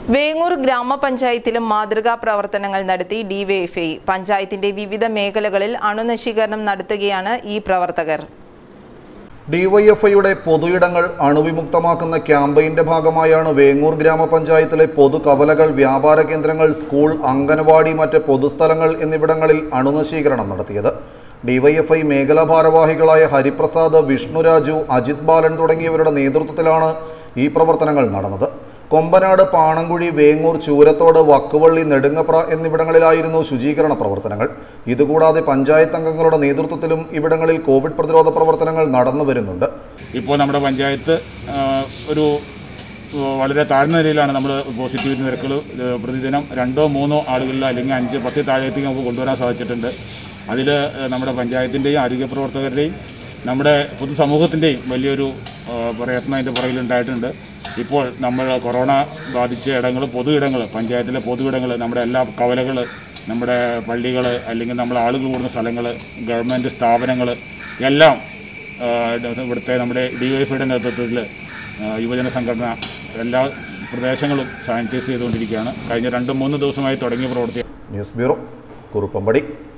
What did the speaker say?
വേങ്ങൂർ ഗ്രാമപഞ്ചായത്തിലും മാതൃകാ പ്രവർത്തനങ്ങൾ നടത്തി ഡിവൈഎഫ്ഐ പഞ്ചായത്തിന്റെ വിവിധ മേഖലകളിൽ അണുനശീകരണം നടത്തുകയാണ് ഈ പ്രവർത്തകർ ഡിവൈഎഫ്ഐയുടെ പൊതുയിടങ്ങൾ അണുവിമുക്തമാക്കുന്ന ക്യാമ്പയിന്റെ ഭാഗമായാണ് വേങ്ങൂർ ഗ്രാമപഞ്ചായത്തിലെ പൊതു കവലകൾ വ്യാപാര കേന്ദ്രങ്ങൾ സ്കൂൾ അംഗനവാടി മറ്റ് പൊതുസ്ഥലങ്ങൾ എന്നിവിടങ്ങളിൽ അണുനശീകരണം നടത്തിയത് ഡിവൈഎഫ്ഐ മേഖലാ ഭാരവാഹികളായ ഹരിപ്രസാദ് വിഷ്ണുരാജു അജിത് ബാലൻ തുടങ്ങിയവരുടെ നേതൃത്വത്തിലാണ് ഈ പ്രവർത്തനങ്ങൾ നടന്നത് കൊമ്പനാട് പാണങ്കുഴി വേങ്ങൂർ ചൂരത്തോട് വക്കുവള്ളി നെടുങ്ങപ്ര എന്നിവിടങ്ങളിലായിരുന്നു ശുചീകരണ പ്രവർത്തനങ്ങൾ ഇതുകൂടാതെ പഞ്ചായത്ത് അംഗങ്ങളുടെ നേതൃത്വത്തിലും ഇവിടങ്ങളിൽ കോവിഡ് പ്രതിരോധ പ്രവർത്തനങ്ങൾ നടന്നു വരുന്നുണ്ട് ഇപ്പോൾ നമ്മുടെ പഞ്ചായത്ത് ആ, ഒരു ആ, വളരെ താഴ്ന്ന നിലയിലാണ് നമ്മൾ പോസിറ്റിവിറ്റി നിരക്കുകൾ ആ, പ്രതിദിനം രണ്ടോ മൂന്നോ ആളുകളിൽ അല്ലെങ്കിൽ അഞ്ച് പത്ത് താഴേക്ക് നമുക്ക് കൊണ്ടുവരാൻ സാധിച്ചിട്ടുണ്ട് അതിൽ നമ്മുടെ പഞ്ചായത്തിൻ്റെയും ആരോഗ്യ പ്രവർത്തകരുടെയും നമ്മുടെ പൊതുസമൂഹത്തിൻ്റെയും വലിയൊരു ആ, പ്രയത്നം അതിൻ്റെ പുറകിലുണ്ടായിട്ടുണ്ട് ഇപ്പോൾ നമ്മൾ കൊറോണ ബാധിച്ച ഇടങ്ങൾ പൊതു ഇടങ്ങൾ പഞ്ചായത്തിലെ പൊതു ഇടങ്ങൾ നമ്മുടെ എല്ലാ കവലകൾ നമ്മുടെ പള്ളികൾ അല്ലെങ്കിൽ നമ്മൾ ആളുകൾ കൂടുന്ന സ്ഥലങ്ങൾ ഗവൺമെൻറ് സ്ഥാപനങ്ങൾ എല്ലാം ആ, ഇവിടുത്തെ നമ്മുടെ ഡി വൈ എഫിയുടെ നേതൃത്വത്തിൽ ആ, യുവജന സംഘടന എല്ലാ പ്രദേശങ്ങളും സാനിറ്റൈസ് ചെയ്തുകൊണ്ടിരിക്കുകയാണ് കഴിഞ്ഞ രണ്ട് മൂന്ന് ദിവസമായി തുടങ്ങിയ പ്രവൃത്തി ന്യൂസ് ബ്യൂറോ കുറുപ്പമ്പടി